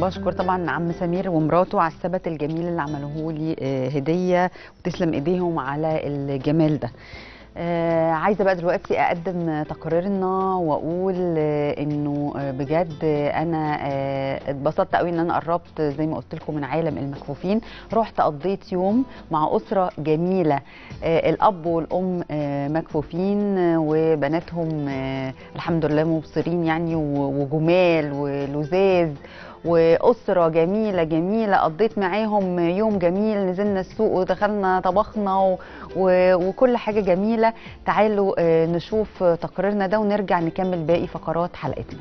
بشكر طبعا عم سمير ومراته على الثبت الجميل اللي عملوه لي آه، هديه وتسلم ايديهم على الجمال ده آه عايزه بقى دلوقتي اقدم تقريرنا واقول آه انه آه بجد آه انا آه اتبسطت قوي ان انا قربت زي ما قلت لكم من عالم المكفوفين رحت قضيت يوم مع اسره جميله آه الاب والام آه مكفوفين آه وبناتهم آه الحمد لله مبصرين يعني و- وجمال ولذاذ واسره جميله جميله قضيت معاهم يوم جميل نزلنا السوق ودخلنا طبخنا و... و... وكل حاجه جميله تعالوا آه، نشوف تقريرنا ده ونرجع نكمل باقي فقرات حلقتنا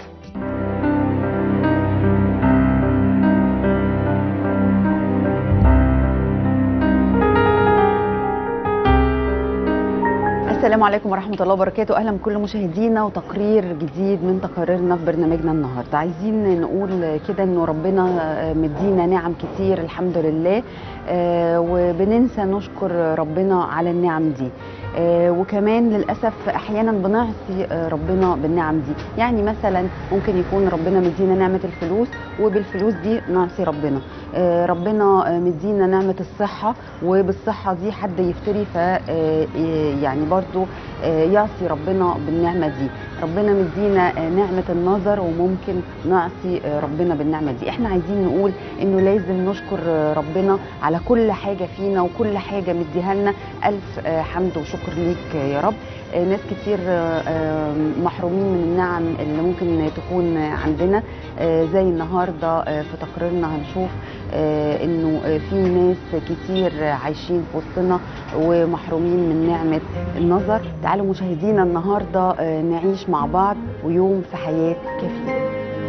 السلام عليكم ورحمة الله وبركاته أهلا بكل مشاهدينا وتقرير جديد من تقاريرنا في برنامجنا النهاردة عايزين نقول كده أنه ربنا مدينا نعم كتير الحمد لله آه، وبننسى نشكر ربنا على النعم دي آه، وكمان للأسف أحيانا بنعصي آه، ربنا بالنعم دي يعني مثلا ممكن يكون ربنا مدينا نعمة الفلوس وبالفلوس دي نعصي ربنا آه، ربنا آه، مدينا نعمة الصحة وبالصحة دي حد يفتري ف آه، يعني برضو آه، يعصي ربنا بالنعمة دي ربنا مدينا آه، نعمة النظر وممكن نعصي آه، ربنا بالنعمة دي احنا عايزين نقول انه لازم نشكر آه، ربنا على كل حاجة فينا وكل حاجة مديها لنا ألف آه، حمد وشكر ليك آه، يا رب آه، ناس كتير آه، آه، محرومين من النعم اللي ممكن تكون آه، عندنا آه، زي النهارده آه، في تقريرنا هنشوف آه، انه آه، في ناس كتير آه، عايشين في وسطنا ومحرومين من نعمه النظر تعالوا مشاهدينا النهارده آه، نعيش مع بعض ويوم في حياه كفيل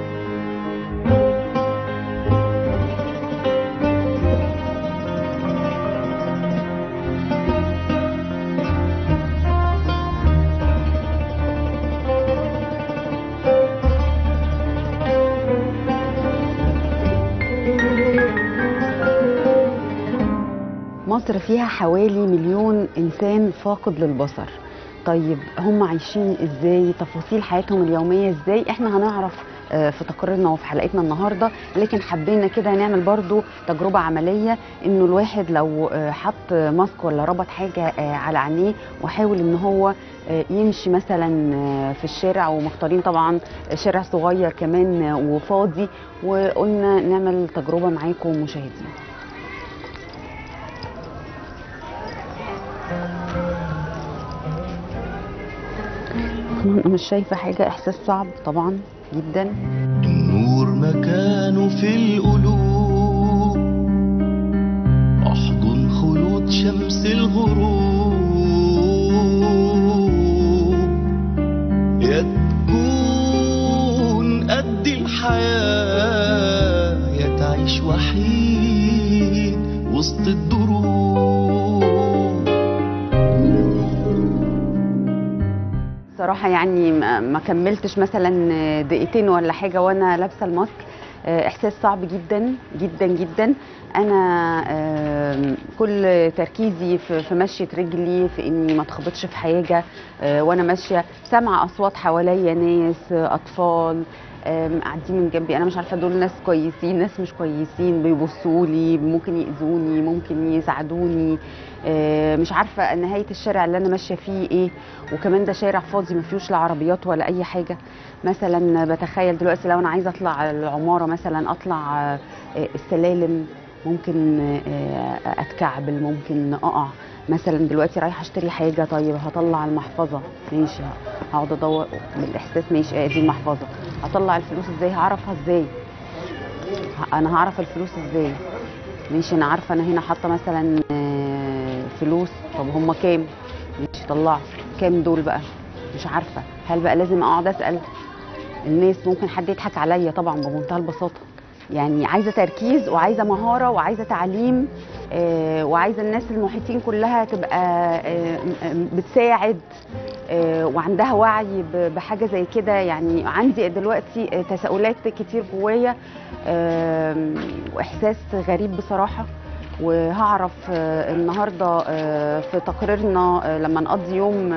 مصر فيها حوالي مليون انسان فاقد للبصر طيب هم عايشين ازاي تفاصيل حياتهم اليوميه ازاي احنا هنعرف آه، في تقريرنا وفي حلقتنا النهارده لكن حبينا كده نعمل برضو تجربه عمليه انه الواحد لو آه، حط ماسك ولا ربط حاجه آه، على عينيه وحاول ان هو آه، يمشي مثلا آه، في الشارع ومختارين طبعا شارع صغير كمان آه، وفاضي وقلنا نعمل تجربه معاكم مشاهدين انا مش شايفه حاجه احساس صعب طبعا جدا النور مكانه في القلوب احضن خيوط شمس الغروب يا تكون قد الحياة يا تعيش وحيد وسط الدروب صراحه يعني ما ما كملتش مثلا دقيقتين ولا حاجه وانا لابسه الماسك آه، احساس صعب جدا جدا جدا انا آم، كل تركيزي في في مشيه رجلي في اني ما اتخبطش في حاجه آه، وانا ماشيه سامعه اصوات حواليا ناس آه، اطفال آم، قاعدين من جنبي انا مش عارفه دول ناس كويسين ناس مش كويسين بيبصوا لي ممكن ياذوني ممكن يساعدوني آه، مش عارفه نهايه الشارع اللي انا ماشيه فيه ايه وكمان ده شارع فاضي ما فيهوش لا عربيات ولا اي حاجه مثلا بتخيل دلوقتي لو انا عايزه اطلع العماره مثلا اطلع آه، آه، السلالم ممكن آه، اتكعبل ممكن اقع مثلا دلوقتي رايحه اشتري حاجه طيب هطلع المحفظه ماشي هقعد ادور بالاحساس ماشي آه، دي المحفظه هطلع الفلوس ازاي هعرفها ازاي ه- انا هعرف الفلوس ازاي ماشي انا عارفه انا هنا حاطه مثلا آه، فلوس طب هم كام ماشي طلعت كام دول بقى مش عارفه هل بقى لازم اقعد اسال الناس ممكن حد يضحك عليا طبعا بمنتهى البساطه يعني عايزه تركيز وعايزه مهاره وعايزه تعليم آه، وعايزه الناس المحيطين كلها تبقى آه، م- م- بتساعد آه، وعندها وعي ب- بحاجه زي كده يعني عندي دلوقتي آه، تساؤلات كتير جوايا آم، واحساس غريب بصراحه وهعرف آه، النهارده آه، في تقريرنا آه، لما نقضي يوم آه،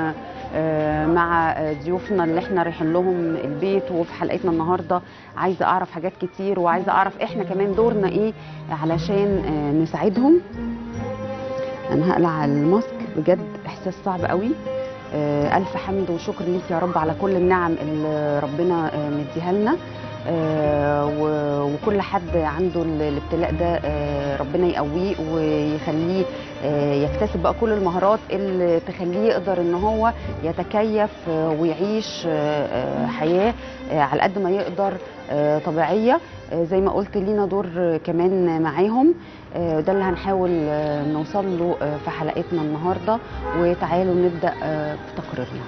آه، مع آه، ضيوفنا اللي احنا رايحين لهم البيت وفي حلقتنا النهارده عايزه اعرف حاجات كتير وعايزه اعرف احنا كمان دورنا ايه علشان آه، نساعدهم انا هقلع الماسك بجد احساس صعب قوي آه، الف حمد وشكر ليك يا رب على كل النعم اللي ربنا آه، مديها لنا آه، و- وكل حد عنده ال- الابتلاء ده آه، ربنا يقويه ويخليه آه، يكتسب بقى كل المهارات اللي تخليه يقدر ان هو يتكيف آه، ويعيش آه، آه، حياه آه، على قد ما يقدر آه، طبيعيه آه، زي ما قلت لينا دور آه، كمان معاهم آه، ده اللي هنحاول آه، نوصل له آه، في حلقتنا النهارده وتعالوا نبدا آه، في تقريرنا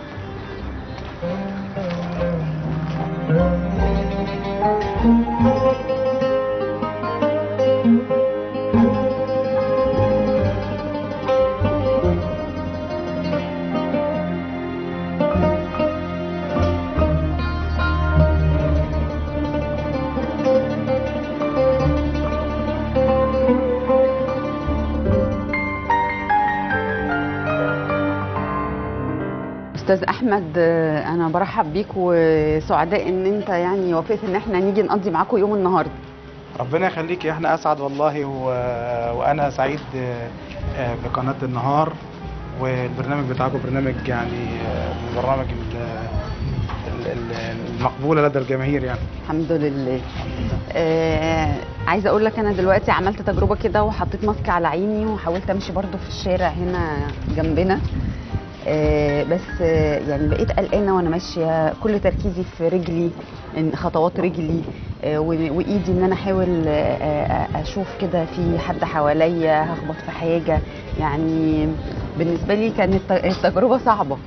استاذ احمد آه، انا برحب بيك وسعداء ان انت يعني وافقت ان احنا نيجي نقضي معاكم يوم النهارده ربنا يخليك احنا اسعد والله و... وانا سعيد آه، بقناه النهار والبرنامج بتاعكم برنامج يعني آه، من البرامج ال- ال- ال- المقبوله لدى الجماهير يعني الحمد لله آه عايزه اقول لك انا دلوقتي عملت تجربه كده وحطيت ماسك على عيني وحاولت امشي برضو في الشارع هنا جنبنا آه بس آه يعني بقيت قلقانه وانا ماشيه كل تركيزي في رجلي إن خطوات رجلي آه و- وايدي ان انا احاول آه آه اشوف كده في حد حواليا هخبط في حاجه يعني بالنسبه لي كانت التجربه صعبه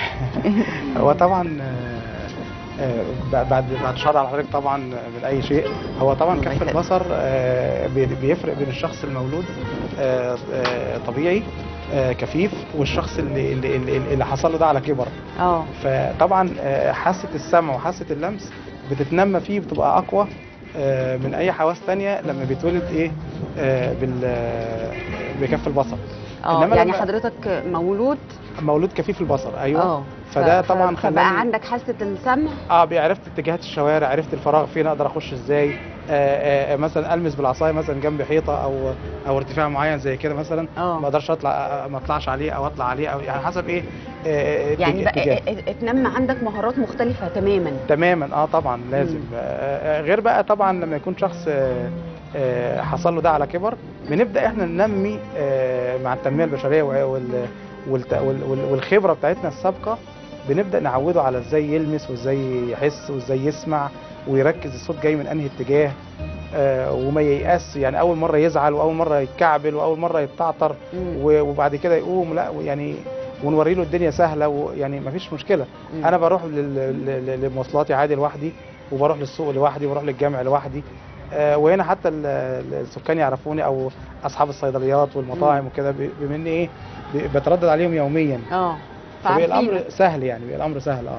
هو طبعا آه، آه، بعد بعد شر على حضرتك طبعا من اي شيء هو طبعا الله كف يخليك. البصر آه، بي- بيفرق بين الشخص المولود آه، آه، طبيعي آه، كفيف والشخص اللي اللي, اللي, اللي حصل له ده على كبر اه فطبعا آه، حاسه السمع وحاسه اللمس بتتنمى فيه بتبقى اقوى آه، من اي حواس تانية لما بيتولد ايه آه، بال آه، بكف البصر اه إنما يعني لما- حضرتك مولود مولود كفيف البصر ايوه اه فده ف- ف- طبعا فبقى خلاني عندك حاسه السمع اه بي- عرفت اتجاهات الشوارع عرفت الفراغ فين اقدر اخش ازاي آه آه مثلا المس بالعصايه مثلا جنب حيطه او او ارتفاع معين زي كده مثلا اه ما اقدرش اطلع آه، ما اطلعش عليه او اطلع عليه او يعني حسب ايه آه آه، يعني اتج- بقى اتجاه. ا- ا- اتنمى عندك مهارات مختلفه تماما تماما اه طبعا لازم مم. آه آه، غير بقى طبعا لما يكون شخص آه آه حصل له ده على كبر بنبدا احنا ننمي آه مع التنميه البشريه وال والت- وال- وال- والخبره بتاعتنا السابقه بنبدا نعوده على ازاي يلمس وازاي يحس وازاي يسمع ويركز الصوت جاي من انهي اتجاه آه وما ييأس يعني اول مره يزعل واول مره يتكعبل واول مره يتعطر مم. و- وبعد كده يقوم لا يعني ونوري له الدنيا سهله ويعني ما فيش مشكله مم. انا بروح لل- لل- لمواصلاتي عادي لوحدي وبروح للسوق لوحدي وبروح للجامع لوحدي آه، وهنا حتى ال- ال- السكان يعرفوني او اصحاب الصيدليات والمطاعم وكده ب- بما اني ايه ب- بتردد عليهم يوميا اه فبقى الامر فعارفينك. سهل يعني بقى الامر سهل اه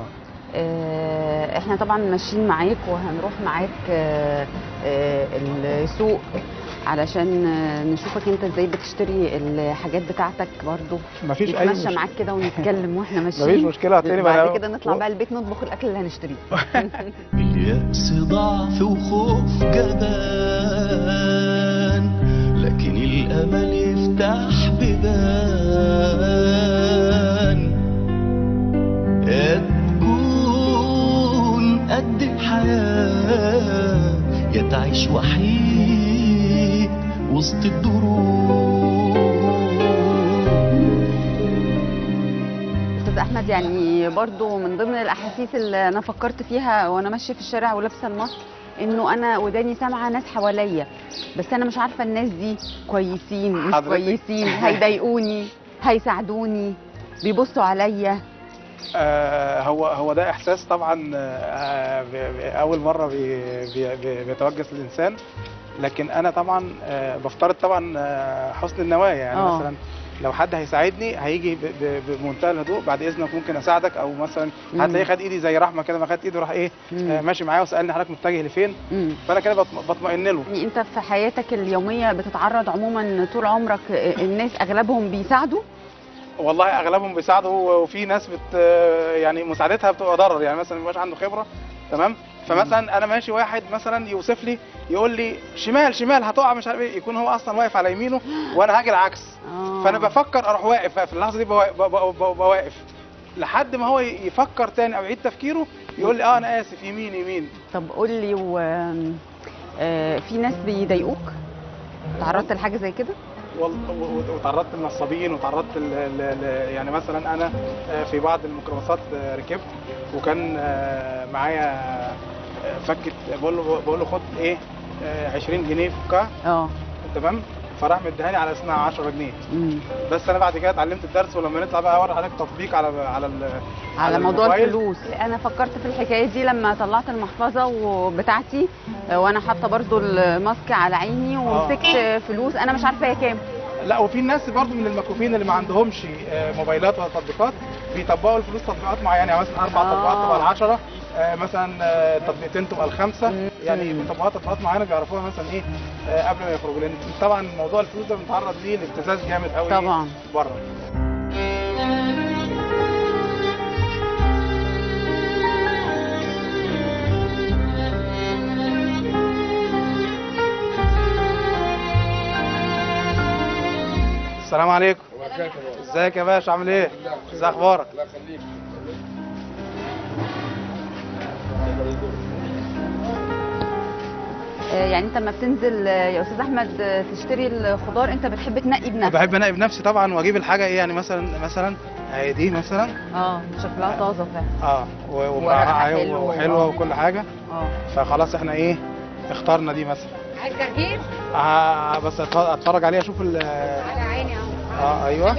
آه، احنا طبعا ماشيين معاك وهنروح معاك آه، آه، السوق علشان آه، نشوفك انت ازاي بتشتري الحاجات بتاعتك برضو مفيش اي نتمشى مشكله معاك كده ونتكلم واحنا ماشيين مفيش مشكله هتلاقيني بعد بقى- كده نطلع بقى البيت نطبخ الاكل اللي هنشتريه اليأس ضعف وخوف جبان لكن الأمل يفتح بيبان يا تكون قد الحياة يا تعيش وحيد وسط الدروب استاذ احمد يعني برضو من ضمن الاحاسيس اللي انا فكرت فيها وانا ماشيه في الشارع ولابسه الماسك انه انا وداني سامعه ناس حواليا بس انا مش عارفه الناس دي كويسين مش حضرتك- كويسين هيضايقوني هيساعدوني بيبصوا عليا آه، هو هو ده احساس طبعا آه، ب- ب- اول مره بي- بي- بي- بيتوجس للانسان لكن انا طبعا آه، بفترض طبعا آه، حسن النوايا يعني آه. مثلا لو حد هيساعدني هيجي ب- ب- بمنتهى الهدوء بعد اذنك ممكن اساعدك او مثلا مم. هتلاقيه خد ايدي زي رحمه كده ما خد ايده راح ايه آه، مم. ماشي معايا وسالني حضرتك متجه لفين مم. فانا كده بطم- بطمئن له يعني انت في حياتك اليوميه بتتعرض عموما طول عمرك الناس اغلبهم بيساعدوا والله اغلبهم بيساعدوا وفي ناس بت يعني مساعدتها بتبقى ضرر يعني مثلا مش عنده خبره تمام فمثلا انا ماشي واحد مثلا يوصف لي يقول لي شمال شمال هتقع مش عارف ايه يكون هو اصلا واقف على يمينه وانا هاجي العكس آه. فانا بفكر اروح واقف في اللحظه دي بوا- ب- ب- ب- بواقف لحد ما هو يفكر تاني او يعيد تفكيره يقول لي اه انا اسف يمين يمين طب قول لي و... آه، في ناس بيضايقوك تعرضت لحاجه زي كده وال- و- وتعرضت للنصابين وتعرضت ل... ل... ل... يعني مثلا انا آه، في بعض الميكروباصات آه، ركبت وكان آه، معايا آه، فكت بقول له بقول له خد ايه آه، 20 جنيه فكها اه تمام فراح مديهاني على اسمها 10 جنيه مم. بس انا بعد كده اتعلمت الدرس ولما نطلع بقى اوري حضرتك تطبيق على على ال... على موضوع الموبايل. الفلوس انا فكرت في الحكايه دي لما طلعت المحفظه وبتاعتي آه، وانا حاطه برضو الماسك على عيني ومسكت فلوس انا مش عارفه هي كام لا وفي ناس برضو من المكفوفين اللي ما عندهمش آه، موبايلات ولا تطبيقات بيطبقوا الفلوس تطبيقات معينه يعني مثلا اربع آه. تطبيقات تبقى العشرة آه، مثلا آه، تطبيقتين تبقى الخمسه مم. يعني بيطبقوا تطبيقات معينه بيعرفوها مثلا ايه آه، قبل ما يخرجوا لان طبعا موضوع الفلوس ده بنتعرض ليه لابتزاز جامد قوي طبعا. بره السلام عليكم ازيك يا باشا عامل ايه ازي اخبارك آه، يعني انت لما بتنزل آه، يا استاذ احمد آه، تشتري الخضار انت بتحب تنقي بنفسك بحب انقي بنفسي طبعا واجيب الحاجه ايه يعني مثلا مثلا هي دي مثلا اه شكلها طازه فعلا اه و- ورقها ومرقعة حلو. وحلوه وكل حاجه اه فخلاص احنا ايه اخترنا دي مثلا عايز جرجير آه بس أتف- اتفرج عليها اشوف ال على عيني اهو اه ايوه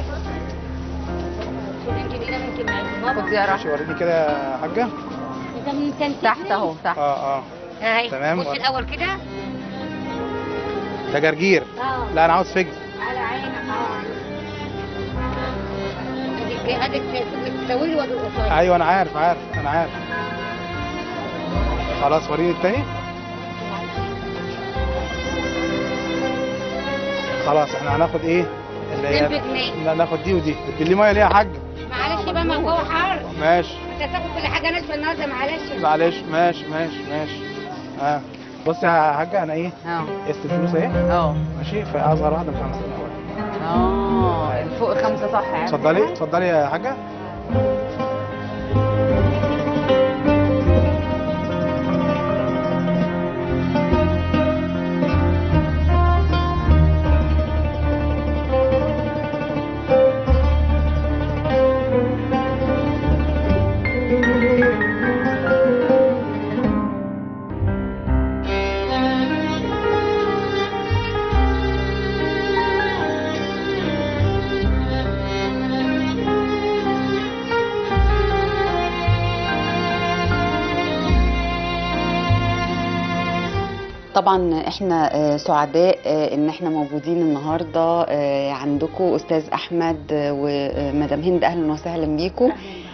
شوفين كبيره ممكن معاك خد بابا يا ماشي رحمه وريني كده يا حاجه انت من كان تحت اهو تحت اه اه اهي تمام. بص الاول كده ده جرجير اه لا انا عاوز فجل على عينك اه اديك اديك الطويل وادي القصير ايوه انا عارف عارف انا عارف خلاص وريني التاني خلاص احنا هناخد ايه اللي اتنين هي بجنيه لا ناخد دي ودي تدي لي ميه ليه يا حاج معلش بقى ما هو حر ماشي انت هتاخد كل حاجه ناشفه النهارده معلش معلش ماشي ماشي ماشي اه بص يا حاجه انا ايه اه قست الفلوس اهي اه ماشي في اصغر واحده بخمسه الاول اه الفوق خمسه صح يعني اتفضلي اتفضلي يا حاجه طبعا احنا آه، سعداء آه، ان احنا موجودين النهارده آه، عندكم استاذ احمد آه، ومدام هند اهلا وسهلا بيكم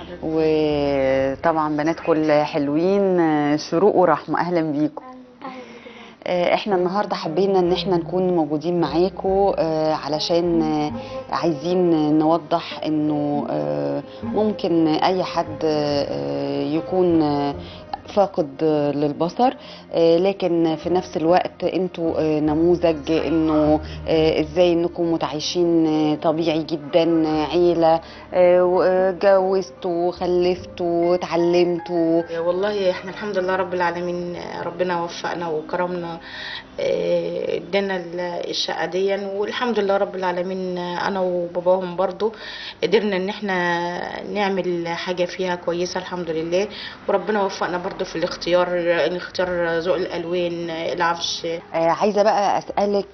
وطبعا بنات كل حلوين آه، شروق ورحمه اهلا بيكم آه، احنا النهارده حبينا ان احنا نكون موجودين معاكم آه، علشان آه، عايزين نوضح انه آه، ممكن اي حد آه، يكون آه، فاقد آه، للبصر آه، لكن في نفس الوقت انتوا آه، نموذج انه آه، ازاي انكم متعايشين آه، طبيعي جدا آه، عيله آه، واتجوزتوا وخلفتوا واتعلمتوا والله احنا الحمد لله رب العالمين ربنا وفقنا وكرمنا اه، ادانا ال- الشقه دي والحمد لله رب العالمين انا وباباهم برضو قدرنا ان احنا نعمل حاجه فيها كويسه الحمد لله وربنا وفقنا برضو في الاختيار الاختيار ذوق الالوان العفش آه، عايزه بقى اسالك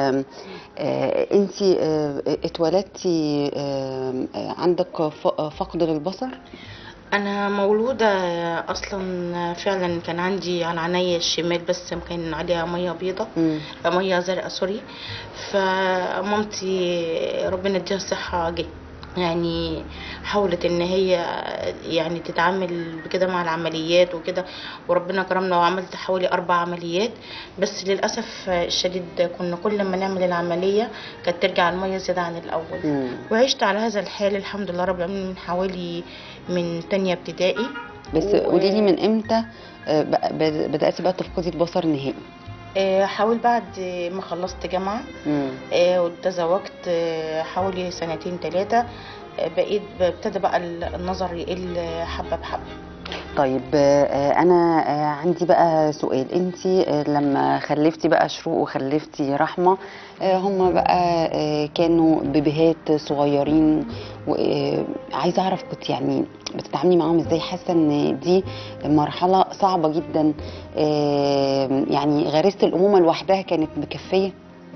انت اتولدتي آم، آه، عندك ف- فقد للبصر انا مولوده اصلا فعلا كان عندي على عينيا الشمال بس كان عليها ميه بيضه مم. ميه زرقاء سوري فمامتي ربنا يديها الصحه جت يعني حاولت ان هي يعني تتعامل بكده مع العمليات وكده وربنا كرمنا وعملت حوالي اربع عمليات بس للاسف الشديد كنا كل ما نعمل العمليه كانت ترجع الميه زياده عن الاول مم. وعشت على هذا الحال الحمد لله رب العالمين من حوالي من تانية ابتدائي بس و- قولي لي من امتى آه، بق- بد- بداتي بقى تفقدي البصر نهائي آه، حاول بعد ما خلصت جامعة مم. آه، وتزوجت آه، حوالي سنتين ثلاثة بقيت ابتدى بقى النظر يقل حبة بحبة طيب آه، انا آه، عندي بقى سؤال انت لما خلفتي بقى شروق وخلفتي رحمه آه، هم بقى آه، كانوا بيبيهات صغيرين وعايزه اعرف كنت يعني بتتعاملي معاهم ازاي حاسه ان دي مرحله صعبه جدا آه، يعني غريزه الامومه لوحدها كانت مكفيه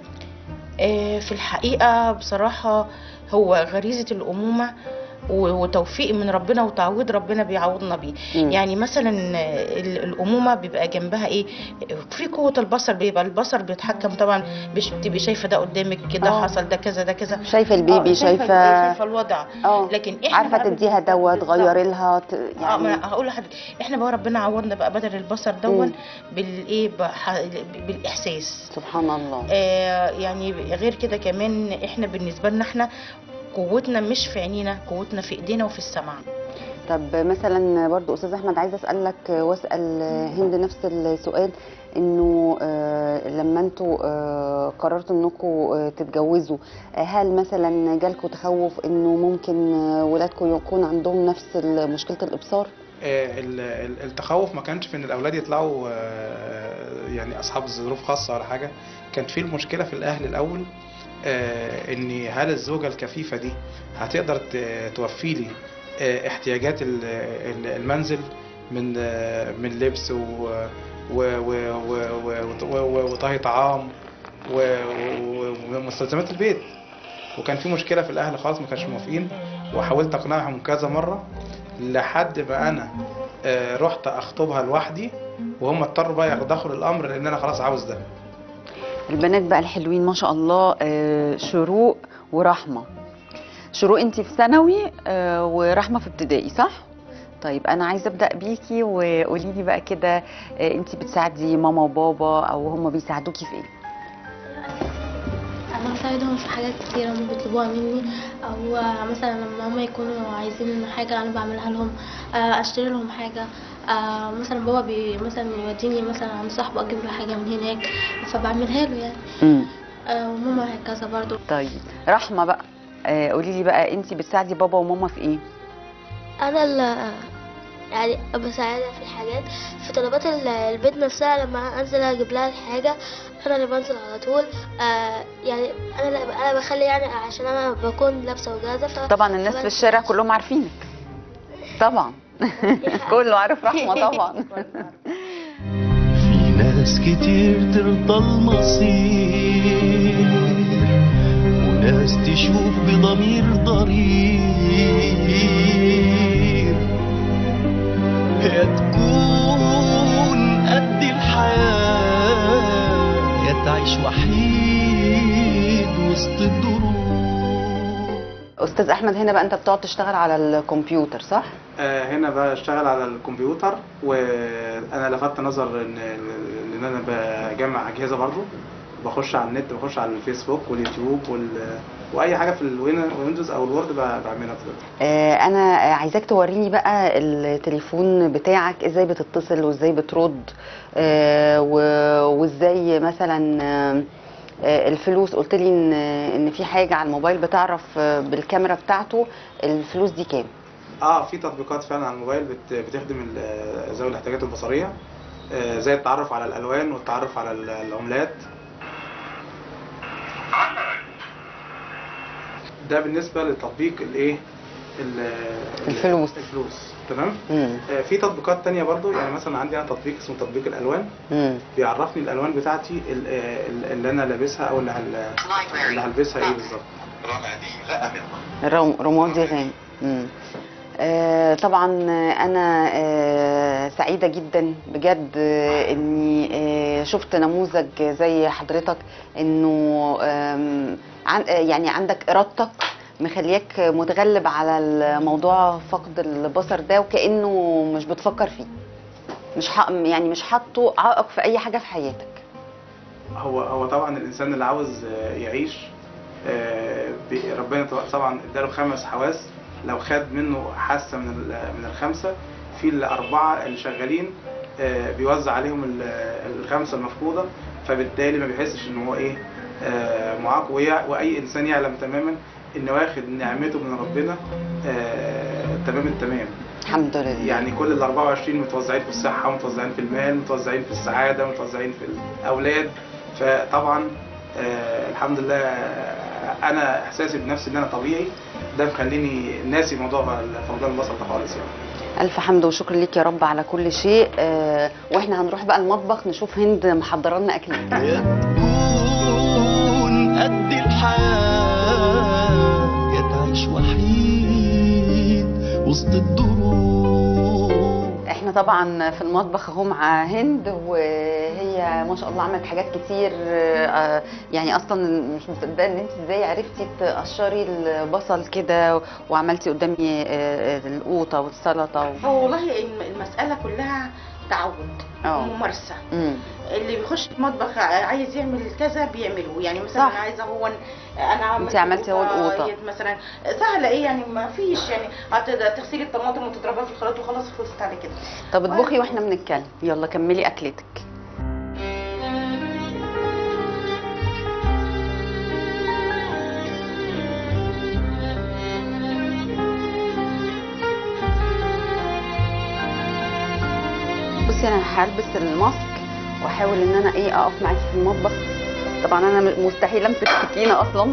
آه، في الحقيقة بصراحة هو غريزة الأمومة و- وتوفيق من ربنا وتعويض ربنا بيعوضنا بيه مم. يعني مثلا ال- الامومه بيبقى جنبها ايه في قوه البصر بيبقى البصر بيتحكم طبعا مش بتبقي شايفه ده قدامك كده آه. حصل ده كذا ده كذا شايفه آه، البيبي شايفه شايفه شايفه الوضع اه لكن احنا عارفه بقى تديها بال- دوت بالظبط. غيري لها ت- اه ما يعني أنا هقول لحضرتك احنا بقى ربنا عوضنا بقى بدل البصر دون مم. بالايه بح- بالاحساس سبحان الله آه يعني غير كده كمان احنا بالنسبه لنا احنا قوتنا مش في عينينا قوتنا في ايدينا وفي السمع طب مثلا برضو استاذ احمد عايزه اسالك واسال هند نفس السؤال انه آه، لما انتوا آه، قررتوا انكم آه، تتجوزوا آه، هل مثلا جالكم تخوف انه ممكن آه، ولادكم يكون عندهم نفس مشكله الابصار آه، ال- ال- التخوف ما كانش في ان الاولاد يطلعوا آه، يعني اصحاب ظروف خاصه ولا حاجه كانت في المشكله في الاهل الاول آه، ان هل الزوجه الكفيفه دي هتقدر ت- توفي لي آه، احتياجات ال- ال- المنزل من آه، من لبس و و- و- و- و- و- وطهي طعام و- و- ومستلزمات البيت وكان في مشكله في الاهل خالص ما كانش موافقين وحاولت اقنعهم كذا مره لحد ما انا آه، رحت اخطبها لوحدي وهم اضطروا بقى يدخلوا الامر لان انا خلاص عاوز ده البنات بقى الحلوين ما شاء الله آه، شروق ورحمه شروق انت في ثانوي آه، ورحمه في ابتدائي صح طيب انا عايزه ابدا بيكي وقولي لي بقى كده انت بتساعدي ماما وبابا او هم بيساعدوكي في ايه انا بساعدهم في حاجات كتير هم بيطلبوها مني او مثلا لما هم يكونوا عايزين حاجه انا بعملها لهم آه، اشتري لهم حاجه آه، مثلا بابا بي مثلا يوديني مثلا عند صاحبه اجيب له حاجه من هناك فبعملها له يعني امم آه، وماما هكذا برضو طيب رحمه بقى آه، قولي لي بقى انت بتساعدي بابا وماما في ايه انا اللي يعني بساعدها في الحاجات في طلبات ال- البيت نفسها لما انزل اجيب لها الحاجه انا اللي بنزل على طول آه يعني انا اللي انا بخلي يعني عشان انا بكون لابسه وجاهزه ف طبعا الناس في الشارع كلهم عارفينك طبعا كله عارف رحمه طبعا في ناس كتير ترضى المصير وناس تشوف بضمير ضرير يا تكون قد الحياة يا تعيش وحيد وسط الدروب استاذ احمد هنا بقى انت بتقعد تشتغل على الكمبيوتر صح آه، هنا بشتغل على الكمبيوتر وانا لفت نظر ان ان انا بجمع اجهزه برضو بخش على النت بخش على الفيسبوك واليوتيوب وال... واي حاجه في الويندوز او الوورد ب- بعملها دلوقتي آه، انا عايزاك توريني بقى التليفون بتاعك ازاي بتتصل وازاي بترد آه، و- وازاي مثلا آه، آه، الفلوس قلت لي ان ان في حاجه على الموبايل بتعرف آه، بالكاميرا بتاعته الفلوس دي كام اه في تطبيقات فعلا على الموبايل بت... بتخدم ال- ذوي الاحتياجات البصريه آه، زي التعرف على الالوان والتعرف على ال- العملات ده بالنسبه لتطبيق الايه ال- ال- الفلوس. الفلوس تمام مم. آه، في تطبيقات تانية برضو يعني مثلا عندي انا تطبيق اسمه تطبيق الالوان مم. بيعرفني الالوان بتاعتي ال- آه، ال- اللي انا لابسها او اللي, هل... اللي هلبسها ايه بالظبط رم- رمادي غامق مم. آه، طبعا انا آه، سعيده جدا بجد آه، اني آه، شفت نموذج زي حضرتك انه آم، عن- آه، يعني عندك ارادتك مخلياك متغلب على الموضوع فقد البصر ده وكانه مش بتفكر فيه مش ح... يعني مش حاطه عائق في اي حاجه في حياتك هو هو طبعا الانسان اللي عاوز آه، يعيش آه، بي- ربنا طبعا اداله خمس حواس لو خد منه حاسه من ال- من الخمسه في الاربعه اللي شغالين آه، بيوزع عليهم ال- الخمسه المفقوده فبالتالي ما بيحسش ان هو ايه آه، معاق ويع- واي انسان يعلم تماما ان واخد نعمته من ربنا آه، تمام التمام الحمد لله يعني كل ال 24 متوزعين في الصحة متوزعين في المال متوزعين في السعادة متوزعين في الأولاد فطبعا آه الحمد لله آه، أنا إحساسي بنفسي إن أنا طبيعي ده مخليني ناسي موضوع فقدان البصر ده خالص يعني الف حمد وشكر ليك يا رب على كل شيء آه واحنا هنروح بقى المطبخ نشوف هند محضره لنا اكل يا تكون قد الحياة يا تعيش وحيد وسط الدروب احنا طبعا في المطبخ اهو مع هند وهي ما شاء الله عملت حاجات كتير آه، يعني اصلا مش مصدقه ان انت ازاي عرفتي تقشري البصل كده وعملتي قدامي آه، القوطه والسلطه و... هو والله الم- المسألة كلها تعود اه. وممارسة مم. اللي بيخش المطبخ عايز يعمل كذا بيعمله يعني مثلا صح. انا عايزه هو انا عملت انت عملتي هو القوطة. يد مثلا سهله ايه يعني ما فيش يعني هت- تغسلي الطماطم وتضربها في الخلاط وخلاص خلصت على كده طب اطبخي واحنا بنتكلم يلا كملي اكلتك بصي انا هلبس الماسك واحاول ان انا ايه اقف معاكي في المطبخ طبعا انا م- مستحيل امسك سكينه اصلا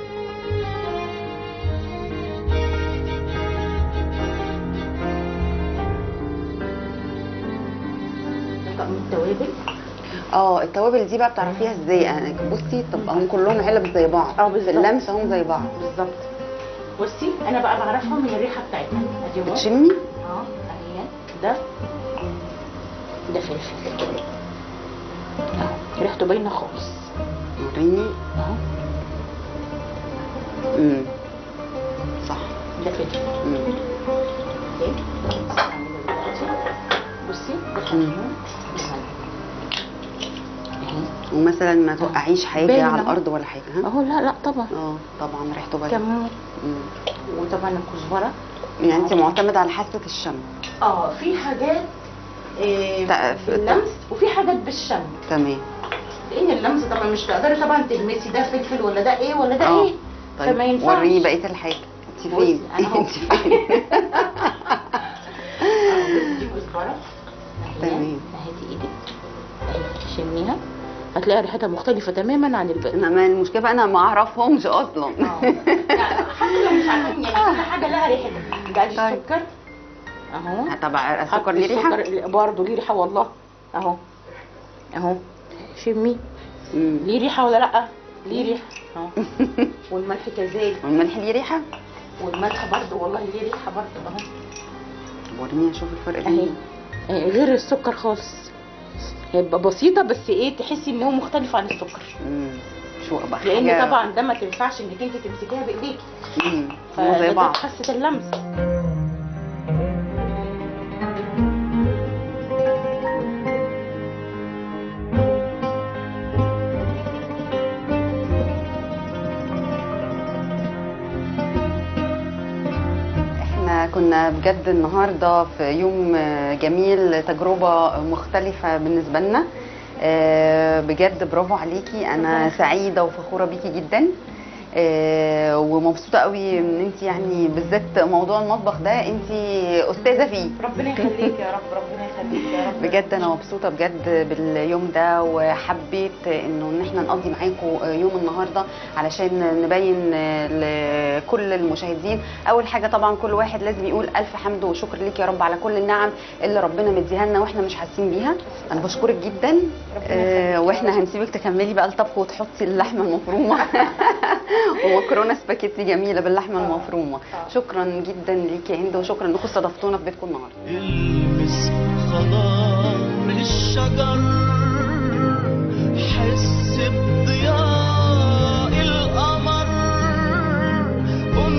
طقم التوابل اه التوابل دي بقى بتعرفيها ازاي يعني بصي طب هم كلهم علب زي بعض اه في بالظبط. اللمسه هم زي بعض بالظبط بصي انا بقى بعرفها من الريحه بتاعتها ادي اهو بتشمي اه اهي ده ده فلفل اهو ريحته باينه خالص وريني اهو امم صح ده فلفل مم. اوكي هعمله دلوقتي. بصي ده مم. كمون اهي ومثلا ما توقعيش حاجه باين على أهو. الارض ولا حاجه ها اهو لا لا طبعا اه طبعا ريحته باينه كمون مم. وطبعا الكزبره يعني انت معتمده على حاسه الشم اه في حاجات إيه لا، في- باللمس وفي حاجات بالشم تمام لان اللمس طبعا مش تقدري طبعا تلمسي ده فلفل ولا ده ايه ولا ده اه. ايه فما طيب ينفعش وريني بقيه الحاجه انت بصي، فين أنا أهو. انت فين دي كزبره تمام. اهدي ايدك اهي شميها هتلاقي ريحتها مختلفه تماما عن الباقي انا ما المشكله بقى انا ما اعرفهمش اصلا اه. يعني حتى لو مش عارفين يعني كل حاجه لها ريحتها بعد طيب. السكر اهو طبعا السكر ليه ريحه السكر برضه ليه ريحه والله اهو اهو شمي مم. ليه ريحه ولا لا ليه ريحه اهو والملح كذلك والملح ليه ريحه والملح برضه والله ليه ريحه برضه اهو وريني اشوف الفرق اهي بين اهي غير السكر خالص هيبقى بسيطه بس ايه تحسي ان هو مختلف عن السكر مم. شو بقى لان حاجة- طبعا ده ما تنفعش انك انت تمسكيها بايديكي مم. هو زي فده بعض حاسه اللمس احنا كنا بجد النهارده في يوم آه، جميل تجربه مختلفه بالنسبه لنا آه، بجد برافو عليكي انا سعيده وفخوره بيكي جدا آه، ومبسوطه قوي ان انت يعني بالذات موضوع المطبخ ده انت استاذه فيه ربنا يخليك يا رب ربنا يخليك يا رب بجد انا مبسوطه بجد باليوم ده وحبيت انه ان احنا نقضي معاكم يوم النهارده علشان نبين لكل المشاهدين اول حاجه طبعا كل واحد لازم يقول الف حمد وشكر ليك يا رب على كل النعم اللي ربنا مديها لنا واحنا مش حاسين بيها انا بشكرك جدا آه، واحنا هنسيبك تكملي بقى الطبخ وتحطي اللحمه المفرومه ومكرونه سباكيتي جميله باللحمه المفرومه شكرا جدا ليكي يا هند وشكرا انكم استضفتونا في بيتكم النهارده المس خضار الشجر حس بضياء القمر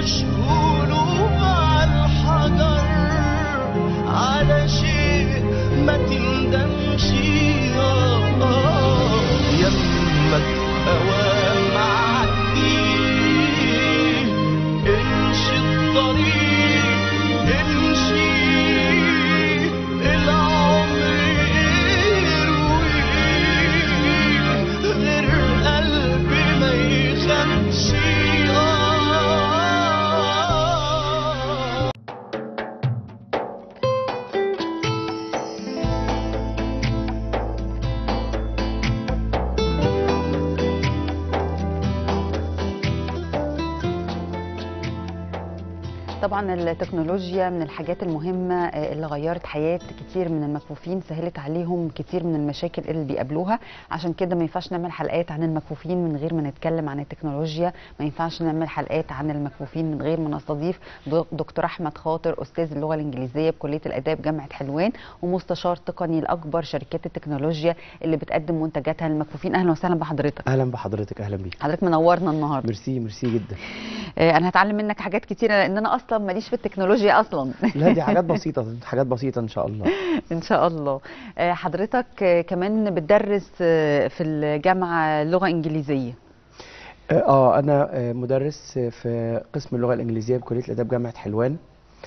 مش قلوب على الحجر على شيء ما تندمش آه، آه، يمك أوام معدي امشي الطريق امشي العمر يروي غير قلبي ما يخافش آه طبعا التكنولوجيا من الحاجات المهمة آه، اللي غيرت حياة كتير من المكفوفين سهلت عليهم كتير من المشاكل اللي بيقابلوها عشان كده ما ينفعش نعمل حلقات عن المكفوفين من غير ما نتكلم عن التكنولوجيا ما ينفعش نعمل حلقات عن المكفوفين من غير ما نستضيف دك- دكتور أحمد خاطر أستاذ اللغة الإنجليزية بكلية الآداب جامعة حلوان ومستشار تقني لأكبر شركات التكنولوجيا اللي بتقدم منتجاتها للمكفوفين أهلا وسهلا بحضرتك اهلا بحضرتك اهلا بيك حضرتك منورنا النهارده ميرسي ميرسي جدا آه، انا هتعلم منك حاجات كتيره لان انا اصلا ماليش في التكنولوجيا اصلا لا دي حاجات بسيطه حاجات بسيطه ان شاء الله ان شاء الله آه، حضرتك آه، كمان بتدرس آه، في الجامعه لغه انجليزيه اه انا آه، مدرس في قسم اللغه الانجليزيه بكليه الاداب جامعه حلوان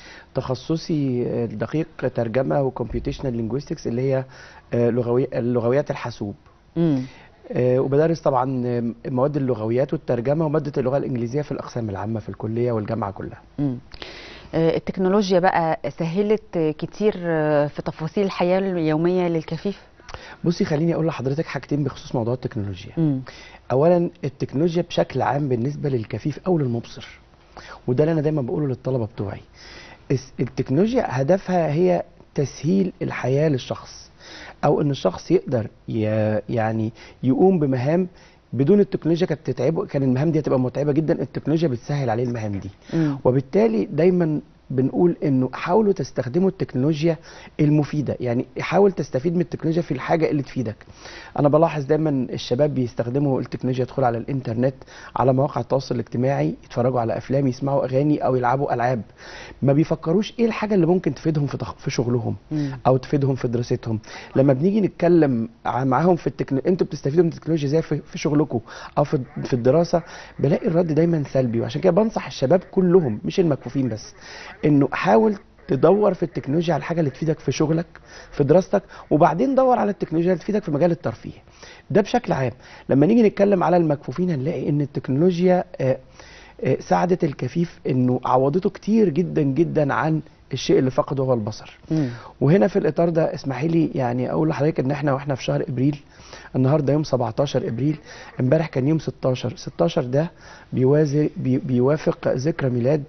تخصصي آه، الدقيق ترجمه وكمبيوتيشنال لينجويستكس اللي هي آه، لغوي اللغويات الحاسوب امم آه، وبدرس طبعا آه، مواد اللغويات والترجمه وماده اللغه الانجليزيه في الاقسام العامه في الكليه والجامعه كلها امم آه، التكنولوجيا بقى سهلت آه، كتير آه، في تفاصيل الحياه اليوميه للكفيف بصي خليني اقول لحضرتك حاجتين بخصوص موضوع التكنولوجيا امم اولا التكنولوجيا بشكل عام بالنسبه للكفيف او للمبصر وده اللي انا دايما بقوله للطلبه بتوعي الس- التكنولوجيا هدفها هي تسهيل الحياه للشخص او ان الشخص يقدر ي- يعني يقوم بمهام بدون التكنولوجيا كانت تتعبه كان المهام دي هتبقى متعبه جدا التكنولوجيا بتسهل عليه المهام دي امم وبالتالي دايما بنقول انه حاولوا تستخدموا التكنولوجيا المفيده يعني حاول تستفيد من التكنولوجيا في الحاجه اللي تفيدك انا بلاحظ دايما الشباب بيستخدموا التكنولوجيا يدخلوا على الانترنت على مواقع التواصل الاجتماعي يتفرجوا على افلام يسمعوا اغاني او يلعبوا العاب ما بيفكروش ايه الحاجه اللي ممكن تفيدهم في تخ- في شغلهم مم. او تفيدهم في دراستهم لما بنيجي نتكلم ع- معاهم في التكنولوجيا انتوا بتستفيدوا من التكنولوجيا ازاي في في شغلكم او في في الدراسه بلاقي الرد دايما سلبي وعشان كده بنصح الشباب كلهم مش المكفوفين بس انه حاول تدور في التكنولوجيا على الحاجه اللي تفيدك في شغلك في دراستك وبعدين دور على التكنولوجيا اللي تفيدك في مجال الترفيه ده بشكل عام لما نيجي نتكلم على المكفوفين هنلاقي ان التكنولوجيا آه، آه، ساعدت الكفيف انه عوضته كتير جدا جدا عن الشيء اللي فقده هو البصر امم وهنا في الاطار ده اسمحي لي يعني اقول لحضرتك ان احنا واحنا في شهر ابريل النهارده يوم 17 ابريل امبارح كان يوم 16 16 ده بيوازي بي بيوافق ذكرى ميلاد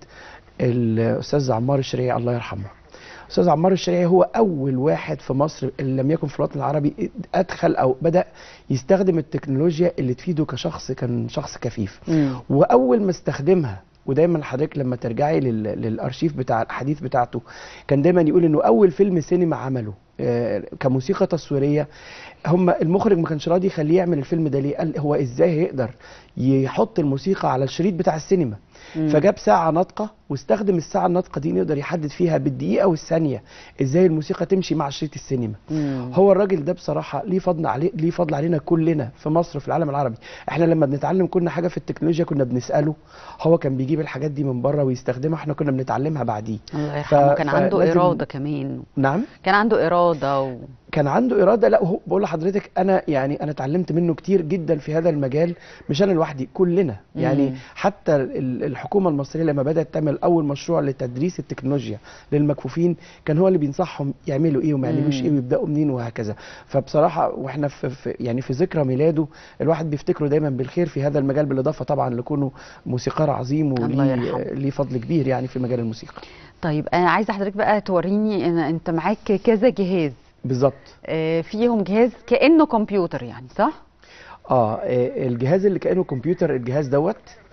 الاستاذ عمار الشريعي الله يرحمه استاذ عمار الشريعي هو اول واحد في مصر اللي لم يكن في الوطن العربي ادخل او بدا يستخدم التكنولوجيا اللي تفيده كشخص كان شخص كفيف امم واول ما استخدمها ودايما حضرتك لما ترجعي لل... للارشيف بتاع الاحاديث بتاعته كان دايما يقول انه اول فيلم سينما عمله آه، كموسيقى تصويريه هم المخرج ما كانش راضي يخليه يعمل الفيلم ده ليه قال هو ازاي هيقدر يحط الموسيقى على الشريط بتاع السينما فجاب ساعة ناطقة واستخدم الساعة الناطقة دي نقدر يحدد فيها بالدقيقة والثانية ازاي الموسيقى تمشي مع شريط السينما مم. هو الراجل ده بصراحة ليه فضل عليه ليه فضل علينا كلنا في مصر في العالم العربي احنا لما بنتعلم كنا حاجة في التكنولوجيا كنا بنسأله هو كان بيجيب الحاجات دي من بره ويستخدمها احنا كنا بنتعلمها بعديه الله يرحمه كان عنده فلازم- اراده كمان نعم كان عنده اراده و... كان عنده اراده لا هو بقول لحضرتك انا يعني انا اتعلمت منه كتير جدا في هذا المجال مش انا لوحدي كلنا يعني مم. حتى ال- الحكومه المصريه لما بدات تعمل اول مشروع لتدريس التكنولوجيا للمكفوفين كان هو اللي بينصحهم يعملوا ايه وما يعملوش مم. ايه ويبداوا منين وهكذا فبصراحه واحنا في, في يعني في ذكرى ميلاده الواحد بيفتكره دايما بالخير في هذا المجال بالاضافه طبعا لكونه موسيقار عظيم الله وليه يرحمه. ليه فضل كبير يعني في مجال الموسيقى طيب انا عايزه حضرتك بقى توريني ان انت معاك كذا جهاز بالظبط آه، فيهم جهاز كانه كمبيوتر يعني صح اه آه، الجهاز اللي كانه كمبيوتر الجهاز دوت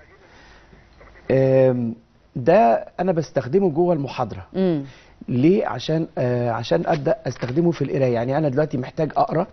آم، ده انا بستخدمه جوه المحاضره امم ليه عشان آه عشان ابدا استخدمه في القرايه يعني انا دلوقتي محتاج اقرا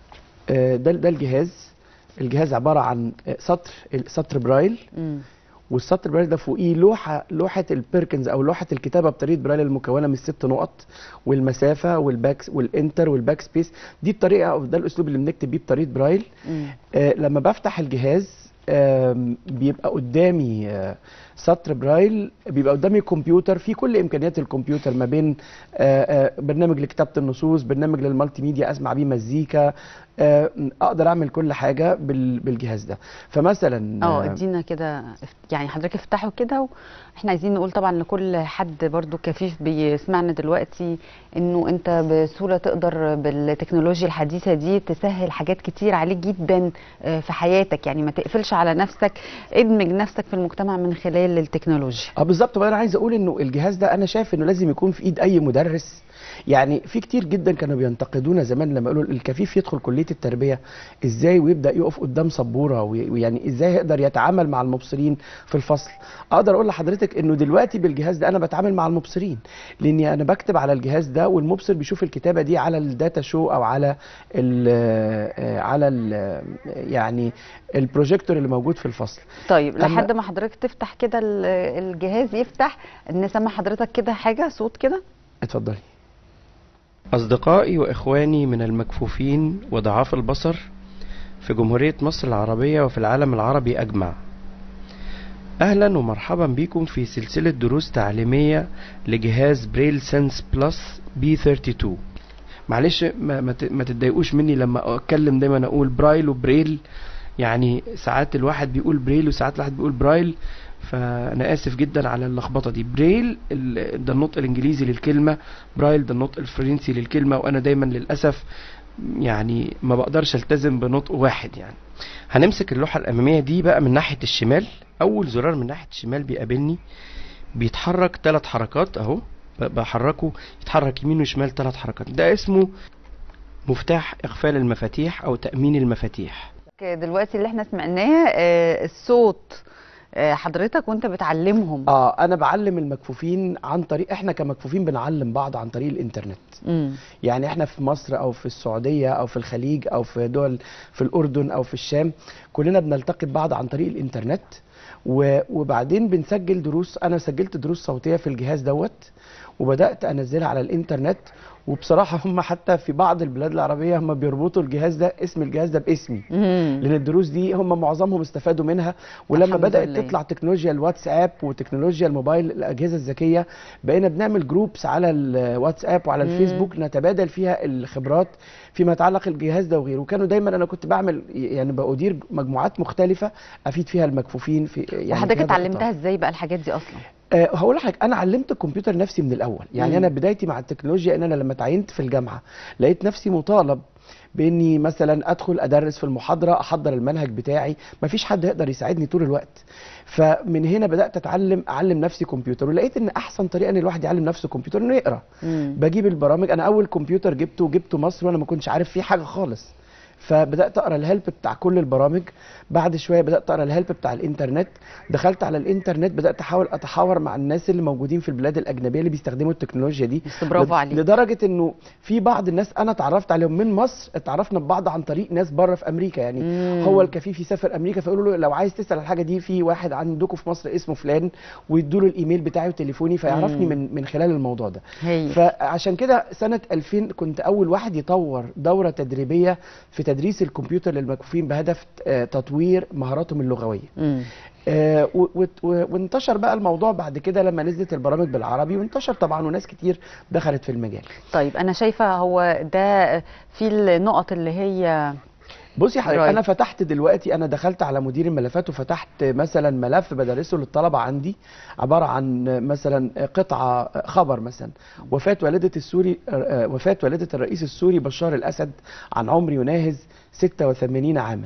آه ده ده الجهاز الجهاز عباره عن آه، سطر سطر برايل امم والسطر برايل ده فوقيه لوحه لوحه البيركنز او لوحه الكتابه بطريقه برايل المكونه من ست نقط والمسافه والباك والانتر والباك سبيس دي الطريقه او ده الاسلوب اللي بنكتب بيه بطريقه برايل مم. آه، لما بفتح الجهاز آم، بيبقى قدامي آه، سطر برايل بيبقى قدامي كمبيوتر فيه كل امكانيات الكمبيوتر ما بين آه، آه، برنامج لكتابه النصوص برنامج للمالتي ميديا اسمع بيه مزيكا آه، اقدر اعمل كل حاجه بال- بالجهاز ده فمثلا اه ادينا كده اف- يعني حضرتك افتحوا كده واحنا عايزين نقول طبعا لكل حد برضو كفيف بيسمعنا دلوقتي انه انت بسهوله تقدر بالتكنولوجيا الحديثه دي تسهل حاجات كتير عليك جدا آه، في حياتك يعني ما تقفلش على نفسك ادمج نفسك في المجتمع من خلال التكنولوجيا اه بالظبط بقى انا عايز اقول انه الجهاز ده انا شايف انه لازم يكون في ايد اي مدرس يعني في كتير جدا كانوا بينتقدونا زمان لما يقولوا الكفيف يدخل كليه التربيه ازاي ويبدا يقف قدام سبوره وي- ويعني ازاي يقدر يتعامل مع المبصرين في الفصل اقدر اقول لحضرتك انه دلوقتي بالجهاز ده انا بتعامل مع المبصرين لاني انا بكتب على الجهاز ده والمبصر بيشوف الكتابه دي على الداتا شو او على ال على ال يعني البروجيكتور اللي موجود في الفصل طيب أما- لحد ما حضرتك تفتح كده ال- الجهاز يفتح نسمع حضرتك كده حاجه صوت كده اتفضلي أصدقائي وإخواني من المكفوفين وضعاف البصر في جمهورية مصر العربية وفي العالم العربي أجمع أهلا ومرحبا بكم في سلسلة دروس تعليمية لجهاز بريل سنس بلس بي 32 معلش ما, ما ت- ما تتضايقوش مني لما أتكلم دايما أقول برايل وبريل يعني ساعات الواحد بيقول بريل وساعات الواحد بيقول برايل فانا اسف جدا على اللخبطه دي بريل ال- ده النطق الانجليزي للكلمه برايل ده النطق الفرنسي للكلمه وانا دايما للاسف يعني ما بقدرش التزم بنطق واحد يعني هنمسك اللوحه الاماميه دي بقى من ناحيه الشمال اول زرار من ناحيه الشمال بيقابلني بيتحرك ثلاث حركات اهو ب- بحركه يتحرك يمين وشمال ثلاث حركات ده اسمه مفتاح اقفال المفاتيح او تامين المفاتيح دلوقتي اللي احنا سمعناه آه، الصوت آه، حضرتك وانت بتعلمهم اه انا بعلم المكفوفين عن طريق احنا كمكفوفين بنعلم بعض عن طريق الانترنت مم. يعني احنا في مصر او في السعوديه او في الخليج او في دول في الاردن او في الشام كلنا بنلتقي ببعض عن طريق الانترنت و- وبعدين بنسجل دروس انا سجلت دروس صوتيه في الجهاز دوت وبدات انزلها على الانترنت وبصراحه هم حتى في بعض البلاد العربيه هم بيربطوا الجهاز ده اسم الجهاز ده باسمي مم. لان الدروس دي هم معظمهم استفادوا منها ولما الحمد بدات لله. تطلع تكنولوجيا الواتساب وتكنولوجيا الموبايل الاجهزه الذكيه بقينا بنعمل جروبس على الواتساب وعلى مم. الفيسبوك نتبادل فيها الخبرات فيما يتعلق الجهاز ده وغيره وكانوا دايما انا كنت بعمل يعني بأدير مجموعات مختلفه افيد فيها المكفوفين في يعني في وحضرتك هذا اتعلمتها الإطار. ازاي بقى الحاجات دي اصلا أه هقول لحضرتك انا علمت الكمبيوتر نفسي من الاول يعني مم. انا بدايتي مع التكنولوجيا ان انا لما تعينت في الجامعه لقيت نفسي مطالب باني مثلا ادخل ادرس في المحاضره احضر المنهج بتاعي مفيش حد يقدر يساعدني طول الوقت فمن هنا بدات اتعلم اعلم نفسي كمبيوتر ولقيت ان احسن طريقه ان الواحد يعلم نفسه كمبيوتر انه يقرا مم. بجيب البرامج انا اول كمبيوتر جبته جبته مصر وانا ما كنتش عارف فيه حاجه خالص فبدات اقرا الهلب بتاع كل البرامج بعد شويه بدات اقرا الهلب بتاع الانترنت دخلت على الانترنت بدات احاول اتحاور مع الناس اللي موجودين في البلاد الاجنبيه اللي بيستخدموا التكنولوجيا دي بس برافو لد- عليك لدرجه انه في بعض الناس انا اتعرفت عليهم من مصر اتعرفنا ببعض عن طريق ناس بره في امريكا يعني مم. هو الكفيف يسافر امريكا فيقولوا له لو عايز تسال الحاجه دي في واحد عندكم في مصر اسمه فلان ويدوا له الايميل بتاعي وتليفوني فيعرفني مم. من من خلال الموضوع ده هي فعشان كده سنة 2000 كنت أول واحد يطور دورة تدريبية في تدريس الكمبيوتر للمكفوفين بهدف آه، تطوير مهاراتهم اللغوية مم. آه، و- و- و- وانتشر بقى الموضوع بعد كده لما نزلت البرامج بالعربي وانتشر طبعا وناس كتير دخلت في المجال طيب انا شايفه هو ده في النقط اللي هي بصي حضرتك Right. انا فتحت دلوقتي انا دخلت على مدير الملفات وفتحت مثلا ملف بدرسه للطلبه عندي عباره عن مثلا قطعه خبر مثلا وفاه والده السوري آه، وفاه والده الرئيس السوري بشار الاسد عن عمر يناهز 86 عاما